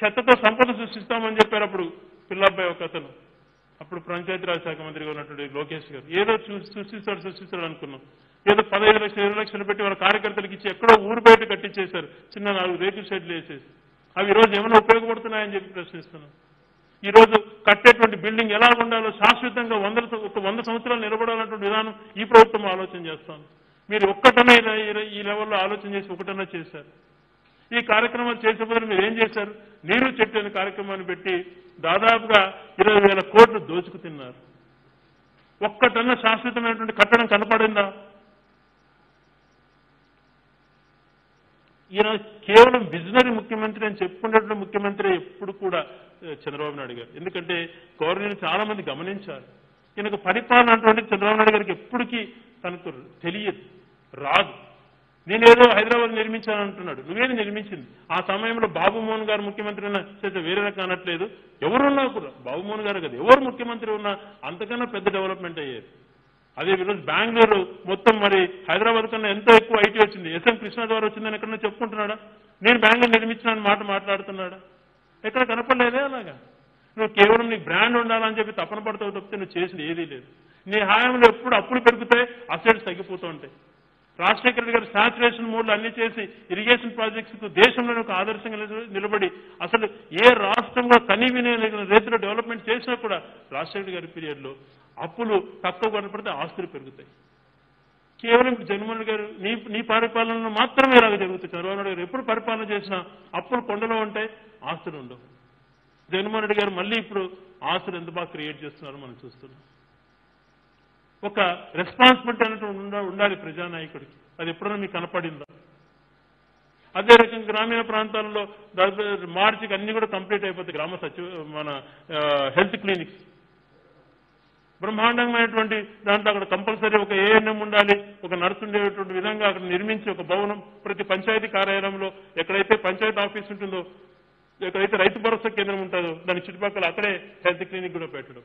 చెత్తతో సంపద సృష్టిస్తామని చెప్పారు అప్పుడు పిల్లబ్బాయి ఒక అతను అప్పుడు పంచాయతీరాజ్ శాఖ మంత్రిగా ఉన్నటువంటి లోకేష్ గారు ఏదో చూ- సృష్టిస్తాడు సృష్టిస్తాడు అనుకున్నాం ఏదో పదహైదు లక్షలు ఇరవై లక్షలు పెట్టి వాళ్ళ కార్యకర్తలకు ఇచ్చి ఎక్కడో ఊరు బయట కట్టించేశారు చిన్న నాలుగు రేకుల షెడ్లు వేసేసి అవి ఈ రోజు ఏమైనా ఉపయోగపడుతున్నాయని చెప్పి ప్రశ్నిస్తున్నాం ఈ రోజు కట్టేటువంటి బిల్డింగ్ ఎలా ఉండాలో శాశ్వతంగా వందల సం- ఒక వంద సంవత్సరాలు నిలబడాలన్నటువంటి విధానం ఈ ప్రభుత్వం ఆలోచన చేస్తాం మీరు ఒక్కటన్నా ఇలా- ఇలా- ఈ లెవెల్లో ఆలోచన చేసి ఒకటన్నా చేశారు ఈ కార్యక్రమాలు చేసే బదులు మీరు ఏం చేశారు నీరు చెట్టు అనే కార్యక్రమాన్ని పెట్టి దాదాపుగా ఇరవై వేల కోట్లు దోచుకు తిన్నారు ఒక్కటన్నా శాశ్వతమైనటువంటి కట్టడం కనపడిందా ఈయన కేవలం విజనరీ ముఖ్యమంత్రి అని చెప్పుకునేటువంటి ముఖ్యమంత్రి ఎప్పుడు కూడా ఆ, చంద్రబాబు నాయుడు గారు ఎందుకంటే గవర్నమెంట్ చాలా మంది గమనించారు ఈయనకు పరిపాలన అటువంటి చంద్రబాబు నాయుడు గారికి ఎప్పటికీ తనకు తెలియదు రాదు నేనేదో హైదరాబాద్ నిర్మించాను అంటున్నాడు నువ్వేది నిర్మించింది ఆ సమయంలో బాబు మోహన్ గారు ముఖ్యమంత్రి ఉన్నా చేస్తే వేరే రకం అనట్లేదు ఎవరున్నా కూడా బాబు మోహన్ గారు కదా ఎవరు ముఖ్యమంత్రి ఉన్నా అంతకన్నా పెద్ద డెవలప్మెంట్ అయ్యేది అదే ఈరోజు బెంగళూరు మొత్తం మరి హైదరాబాద్ కన్నా ఎంతో ఎక్కువ ఐటీ వచ్చింది ఎస్ఎం కృష్ణ ద్వారా వచ్చిందని ఎక్కడన్నా చెప్పుకుంటున్నాడా నేను బెంగళూరు నిర్మించిన మాట మాట్లాడుతున్నాడా ఎక్కడ కనపడలేదే అలాగా నువ్వు కేవలం నీ బ్రాండ్ ఉండాలని చెప్పి తపన పడతావు తప్పితే నువ్వు చేసింది ఏదీ లేదు నీ హాయంలో ఎప్పుడు అప్పులు పెరుగుతాయి అసెట్స్ తగ్గిపోతూ ఉంటాయి రాజశేఖర రెడ్డి గారు సాచురేషన్ మూడ్లు అన్ని చేసి ఇరిగేషన్ ప్రాజెక్ట్స్ కు దేశంలోనే ఒక ఆదర్శంగా నిల- నిలబడి అసలు ఏ రాష్ట్రంలో కనీ వినయలేని రైతుల డెవలప్మెంట్ చేసినా కూడా రాజశేఖర రెడ్డి గారి పీరియడ్ లో అప్పులు తక్కువ కనపడితే ఆస్తులు పెరుగుతాయి కేవలం జగన్మోహన్ రెడ్డి గారు నీ నీ పరిపాలనలో మాత్రమే ఇలాగ జరుగుతుంది చంద్రబాబు నాయుడు గారు ఎప్పుడు పరిపాలన చేసినా అప్పులు కొండలో ఉంటాయి ఆస్తులు ఉండవు జగన్మోహన్ రెడ్డి గారు మళ్ళీ ఇప్పుడు ఆస్తులు ఎంత బాగా క్రియేట్ చేస్తున్నారో మనం చూస్తున్నాం ఒక రెస్పాన్సిబిలిటీ అనేటువంటి ఉండ- ఉండాలి ప్రజానాయకుడికి అది ఎప్పుడైనా మీకు కనపడిందా అదే రకంగా గ్రామీణ ప్రాంతాల్లో దాదాపు మార్చికి అన్ని కూడా కంప్లీట్ అయిపోతాయి గ్రామ సచివ మన హెల్త్ క్లినిక్స్ బ్రహ్మాండమైనటువంటి దాంట్లో అక్కడ కంపల్సరీ ఒక ఏఎన్ఎం ఉండాలి ఒక నర్సు ఉండేటువంటి విధంగా అక్కడ నిర్మించి ఒక భవనం ప్రతి పంచాయతీ కార్యాలయంలో ఎక్కడైతే పంచాయతీ ఆఫీస్ ఉంటుందో ఎక్కడైతే రైతు భరోసా కేంద్రం ఉంటుందో దాని చుట్టుపక్కల అక్కడే హెల్త్ క్లినిక్ కూడా పెట్టడం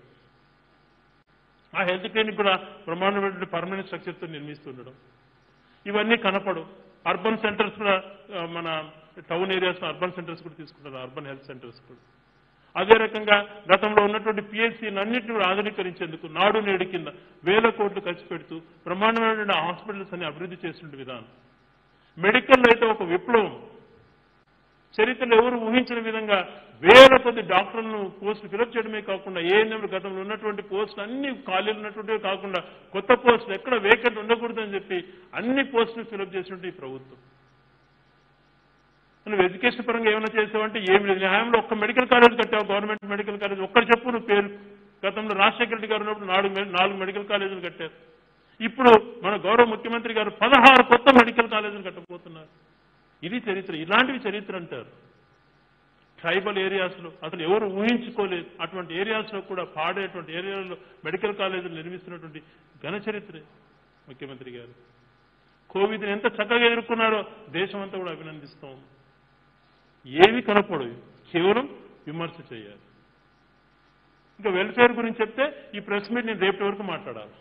ఆ హెల్త్ క్లినిక్ కూడా బ్రహ్మాండమైనటువంటి పర్మనెంట్ స్ట్రక్చర్తో నిర్మిస్తుండడం ఇవన్నీ కనపడు అర్బన్ సెంటర్స్ కూడా ఆ, మన టౌన్ ఏరియాస్ అర్బన్ సెంటర్స్ కూడా తీసుకుంటారు అర్బన్ హెల్త్ సెంటర్స్ కూడా అదే రకంగా గతంలో ఉన్నటువంటి పిఎస్సీ అన్నింటినీ కూడా ఆధునీకరించేందుకు నాడు నేడు కింద వేల కోట్లు ఖర్చు పెడుతూ బ్రహ్మాండమైనటువంటి హాస్పిటల్స్ అని అభివృద్ధి చేస్తున్న విధానం మెడికల్ అయితే ఒక విప్లవం చరిత్రలో ఎవరు ఊహించిన విధంగా వేల కొద్ది డాక్టర్లను పోస్టులు ఫిలప్ చేయడమే కాకుండా ఏఎన్ఎం గతంలో ఉన్నటువంటి పోస్టులు అన్ని ఖాళీలు ఉన్నటువంటివి కాకుండా కొత్త పోస్టులు ఎక్కడ వేకెంట్ ఉండకూడదని చెప్పి అన్ని పోస్టులు ఫిలప్ చేసినట్టు ఈ ప్రభుత్వం నువ్వు ఎడ్యుకేషన్ పరంగా ఏమైనా చేసావంటే ఏమి లేదు నీ హయాంలో ఒక్క మెడికల్ కాలేజ్ కట్టావు గవర్నమెంట్ మెడికల్ కాలేజ్ ఒక్కరు చెప్పు నువ్వు పేరు గతంలో రాజశేఖర రెడ్డి గారు ఉన్నప్పుడు నాలుగు మె- నాలుగు మెడికల్ కాలేజీలు కట్టారు ఇప్పుడు మన గౌరవ ముఖ్యమంత్రి గారు పదహారు కొత్త మెడికల్ కాలేజీలు కట్టబోతున్నారు ఇది చరిత్ర ఇలాంటివి చరిత్ర అంటారు ట్రైబల్ ఏరియాస్ లో అసలు ఎవరు ఊహించుకోలేదు అటువంటి ఏరియాస్ లో కూడా పాడేటువంటి ఏరియాలో మెడికల్ కాలేజీలు నిర్మిస్తున్నటువంటి ఘన చరిత్రే ముఖ్యమంత్రి గారు కోవిడ్ ఎంత చక్కగా ఎదుర్కొన్నారో దేశం అంతా కూడా అభినందిస్తాం ఏవి కనపడవు కేవలం విమర్శ చేయాలి ఇంకా వెల్ఫేర్ గురించి చెప్తే ఈ ప్రెస్ మీట్ నేను రేపటి వరకు మాట్లాడాలి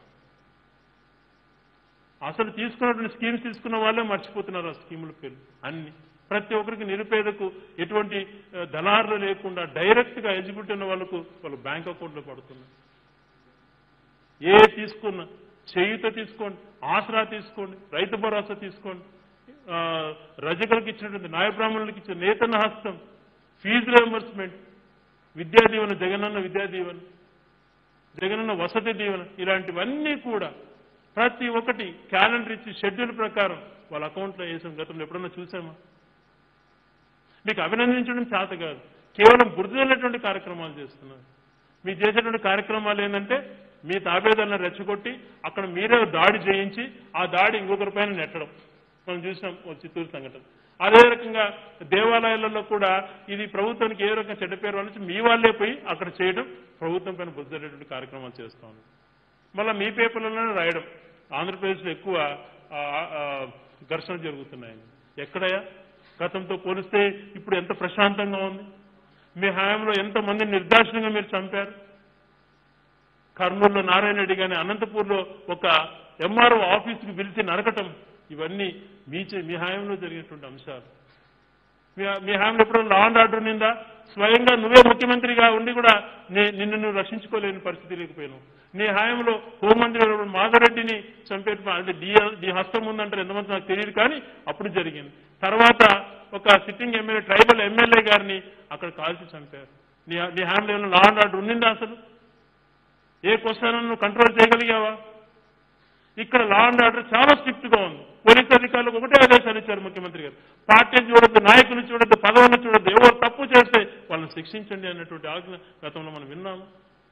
అసలు తీసుకున్నటువంటి స్కీమ్స్ తీసుకున్న వాళ్ళే మర్చిపోతున్నారు ఆ స్కీముల పేరు అన్ని ప్రతి ఒక్కరికి నిరుపేదకు ఎటువంటి ఆ, దళారులు లేకుండా డైరెక్ట్ గా ఎలిజిబిలిటీ ఉన్న వాళ్ళకు వాళ్ళ బ్యాంక్ అకౌంట్లో పడుతున్నారు ఏ తీసుకున్నా చేయుత తీసుకోండి ఆసరా తీసుకోండి రైతు భరోసా తీసుకోండి ఆ, రజకులకు ఇచ్చినటువంటి న్యాయబ్రాహ్మణులకు ఇచ్చిన నేతన్న హస్తం ఫీజు రియంబర్స్మెంట్ విద్యా దీవెన జగనన్న విద్యా దీవెన జగనన్న వసతి దీవెన ఇలాంటివన్నీ కూడా ప్రతి ఒక్కటి క్యాలెండర్ ఇచ్చి షెడ్యూల్ ప్రకారం వాళ్ళ అకౌంట్లో వేసాం గతంలో ఎప్పుడన్నా చూసామా మీకు అభినందించడం చేత కాదు కేవలం బురదలేటువంటి కార్యక్రమాలు చేస్తున్నారు మీరు చేసేటువంటి కార్యక్రమాలు ఏంటంటే మీ తాబేదాలను రెచ్చగొట్టి అక్కడ మీరే దాడి చేయించి ఆ దాడి ఇంకొకరి పైన నెట్టడం మనం చూసినాం ఓ చిత్తూరు సంఘటన అదే రకంగా దేవాలయాలలో కూడా ఇది ప్రభుత్వానికి ఏ రకంగా చెడ్డ పేరు అని మీ వాళ్ళే పోయి అక్కడ చేయడం ప్రభుత్వం పైన బుద్ధలేటువంటి కార్యక్రమాలు చేస్తా ఉన్నారు మళ్ళీ మీ పేపర్లలోనే రాయడం ఆంధ్రప్రదేశ్లో ఎక్కువ ఆ, ఆ, ఘర్షణ జరుగుతున్నాయని ఎక్కడయ్యా గతంతో పోలిస్తే ఇప్పుడు ఎంత ప్రశాంతంగా ఉంది మీ హయాంలో ఎంతమందిని నిర్దాక్షిణంగా మీరు చంపారు కర్నూలులో నారాయణ రెడ్డి కానీ అనంతపూర్లో ఒక ఎంఆర్ఓ ఆఫీసుకు పిలిచి నరకటం ఇవన్నీ మీ చే- మీ హయాంలో జరిగినటువంటి అంశాలు మీ మీ హామీలో ఎప్పుడు లా అండ్ ఆర్డర్ నిందా స్వయంగా నువ్వే ముఖ్యమంత్రిగా ఉండి కూడా నీ- నిన్ను నువ్వు రక్షించుకోలేని పరిస్థితి లేకపోయినావు నీ హాయంలో హోంమంత్రి ఉన్నప్పుడు మాధవరెడ్డిని చంపే అంటే డి డి హస్తం ఉందంటారు ఎంతమంది నాకు తెలియదు కానీ అప్పుడు జరిగింది తర్వాత ఒక సిట్టింగ్ ఎమ్మెల్యే ట్రైబల్ ఎమ్మెల్యే గారిని అక్కడ కాల్చి చంపారు నీ నీ హామీలో ఏమైనా లా అండ్ ఆర్డర్ ఉండిందా అసలు ఏ క్వశ్చన్ నువ్వు కంట్రోల్ చేయగలిగావా ఇక్కడ లా అండ్ ఆర్డర్ చాలా స్ట్రిక్ట్ గా ఉంది పోలీస్ అధికారులకు ఒకటే ఆదేశాలు ఇచ్చారు ముఖ్యమంత్రి గారు పార్టీని చూడొద్దు నాయకులు చూడొద్దు పదవులను చూడొద్దు ఎవరు తప్పు చేస్తే వాళ్ళని శిక్షించండి అన్నటువంటి ఆజ్ఞ గతంలో మనం విన్నాము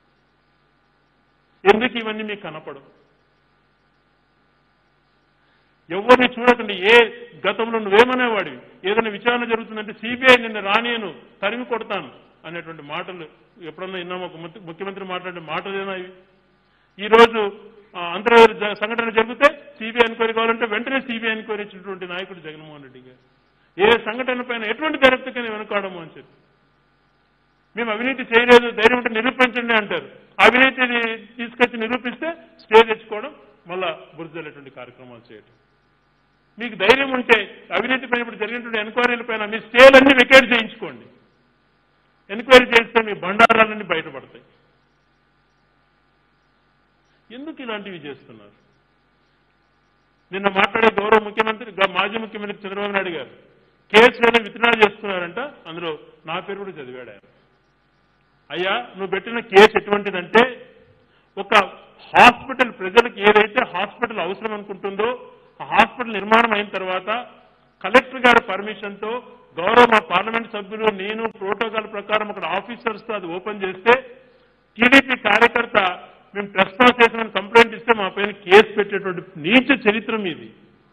ఎందుకు ఇవన్నీ మీకు కనపడవు ఎవరిని చూడకండి ఏ గతంలో నువ్వేమనేవాడివి ఏదైనా విచారణ జరుగుతుందంటే సిబిఐ నిన్న రానియను తరిమి కొడతాను అనేటువంటి మాటలు ఎప్పుడన్నా విన్నాము ఒక ముఖ్య- ముఖ్యమంత్రి మాట్లాడే మాటలేనా ఇవి ఈ రోజు ఆ, అంతర్వేది జ- సంఘటన జరిగితే సిబిఐ ఎంక్వైరీ కావాలంటే వెంటనే సిబిఐ ఎంక్వైరీ ఇచ్చినటువంటి నాయకుడు జగన్మోహన్ రెడ్డి గారు ఏ సంఘటన పైన ఎటువంటి దర్యాప్తుకైనా వెనుకాడము అని చెప్పి మేము అవినీతి చేయలేదు ధైర్యం ఉంటే నిరూపించండి అంటారు అవినీతిని తీసుకొచ్చి నిరూపిస్తే స్టే తెచ్చుకోవడం మళ్ళా బురదలేటువంటి కార్యక్రమాలు చేయడం మీకు ధైర్యం ఉంటే అవినీతి పైన ఇప్పుడు జరిగినటువంటి ఎంక్వైరీల పైన మీ స్టేలన్నీ వెకేట్ చేయించుకోండి ఎంక్వైరీ చేస్తే మీ బండారాలన్నీ బయటపడతాయి ఎందుకు ఇలాంటివి చేస్తున్నారు నిన్న మాట్లాడే గౌరవ ముఖ్యమంత్రి గ- మాజీ ముఖ్యమంత్రి చంద్రబాబు నాయుడు గారు కేసులను విత్డ్రా చేస్తున్నారంట అందులో నా పేరు కూడా చదివాడు ఆయన అయ్యా నువ్వు పెట్టిన కేసు ఎటువంటిదంటే ఒక హాస్పిటల్ ప్రజలకు ఏదైతే హాస్పిటల్ అవసరం అనుకుంటుందో ఆ హాస్పిటల్ నిర్మాణం అయిన తర్వాత కలెక్టర్ గారి పర్మిషన్ తో గౌరవ మా పార్లమెంట్ సభ్యులు నేను ప్రోటోకాల్ ప్రకారం అక్కడ ఆఫీసర్స్ తో అది ఓపెన్ చేస్తే టీడీపీ కార్యకర్త మేము ట్రెస్పాస్ చేసిన కంప్లైంట్ ఇస్తే మా పైన కేసు పెట్టేటువంటి నీచ చరిత్ర మీది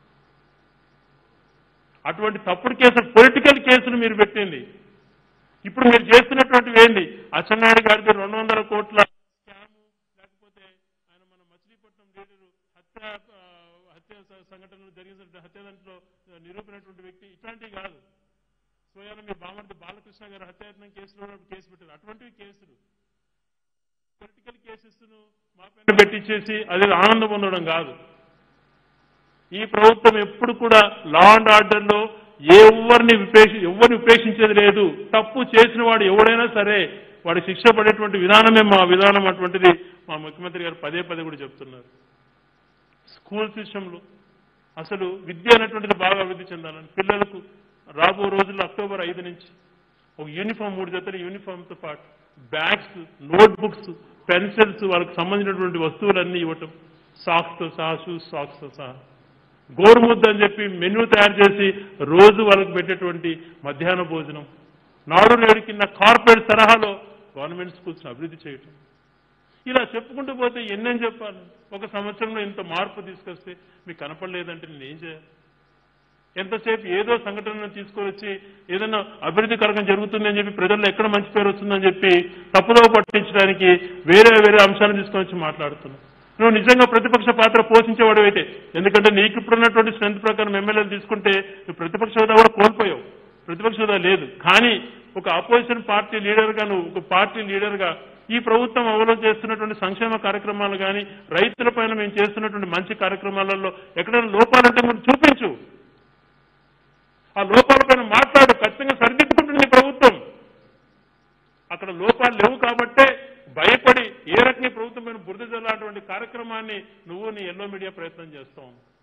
అటువంటి తప్పుడు కేసులు పొలిటికల్ కేసులు మీరు పెట్టింది ఇప్పుడు మీరు చేస్తున్నటువంటివి ఏంటి అచ్చెన్నాయుడు గారిది రెండు వందల కోట్ల స్కాము లేకపోతే ఆయన మన మచిలీపట్నం లీడరు హత్య ఆ, హత్య స- సంఘటనలు జరిగిన హత్య దాంట్లో నిరూపినటువంటి వ్యక్తి ఇట్లాంటివి కాదు స్వయాన మీ బామర్ది బాలకృష్ణ గారు హత్యాయత్నం కేసులో ఉన్నప్పుడు కేసు పెట్టారు అటువంటివి కేసులు పొలిటికల్ కేసెస్ మా పైన పెట్టించేసి అది ఆనందం పొందడం కాదు ఈ ప్రభుత్వం ఎప్పుడు కూడా లా అండ్ ఆర్డర్ లో ఎవరిని విపేక్ష ఎవరిని ఉపేక్షించేది లేదు తప్పు చేసిన వాడు ఎవడైనా సరే వాడి శిక్ష పడేటువంటి విధానమే మా విధానం అటువంటిది మా ముఖ్యమంత్రి గారు పదే పదే కూడా చెప్తున్నారు స్కూల్ సిస్టంలో అసలు విద్య అనేటువంటిది బాగా అభివృద్ధి చెందాలని పిల్లలకు రాబో రోజుల్లో అక్టోబర్ ఐదు నుంచి ఒక యూనిఫామ్ మూడు జతల యూనిఫామ్తో పాటు బ్యాగ్స్ నోట్ బుక్స్ పెన్సిల్స్ వాళ్ళకి సంబంధించినటువంటి వస్తువులన్నీ ఇవ్వటం సాక్స్తో సహా షూస్ సాక్స్తో సహా గోరుముద్ద అని చెప్పి మెనూ తయారు చేసి రోజు వాళ్ళకి పెట్టేటువంటి మధ్యాహ్న భోజనం నాడు నేడు కింద కార్పొరేట్ తరహాలో గవర్నమెంట్ స్కూల్స్ అభివృద్ధి చేయటం ఇలా చెప్పుకుంటూ పోతే ఎన్నేం చెప్పాలి ఒక సంవత్సరంలో ఇంత మార్పు తీసుకొస్తే మీకు కనపడలేదంటే నేను ఏం చేయాలి ఎంతసేపు ఏదో సంఘటనను తీసుకొని వచ్చి ఏదైనా అభివృద్ధి కరగం జరుగుతుంది అని చెప్పి ప్రజల్లో ఎక్కడ మంచి పేరు వస్తుందని చెప్పి తప్పుదో పట్టించడానికి వేరే వేరే అంశాలను తీసుకొని వచ్చి మాట్లాడుతున్నావు నువ్వు నిజంగా ప్రతిపక్ష పాత్ర పోషించేవాడు అయితే ఎందుకంటే నీకు ఇప్పుడున్నటువంటి స్ట్రెంత్ ప్రకారం ఎమ్మెల్యేలు తీసుకుంటే నువ్వు ప్రతిపక్ష హోదా కూడా కోల్పోయావు ప్రతిపక్ష హోదా లేదు కానీ ఒక అపోజిషన్ పార్టీ లీడర్గా నువ్వు ఒక పార్టీ లీడర్గా ఈ ప్రభుత్వం అమలు చేస్తున్నటువంటి సంక్షేమ కార్యక్రమాలు కానీ రైతుల పైన మేము చేస్తున్నటువంటి మంచి కార్యక్రమాలలో ఎక్కడైనా లోపాలంటే మనం చూపించు ఆ లోపాలపైన మాట్లాడు ఖచ్చితంగా సరిదిద్దుకుంటుంది ఈ ప్రభుత్వం అక్కడ లోపాలు లేవు కాబట్టే భయపడి ఏ రకంగా ఈ ప్రభుత్వం పైన బురద జల్లాటువంటి కార్యక్రమాన్ని నువ్వు నీ ఎల్లో మీడియా ప్రయత్నం చేస్తావు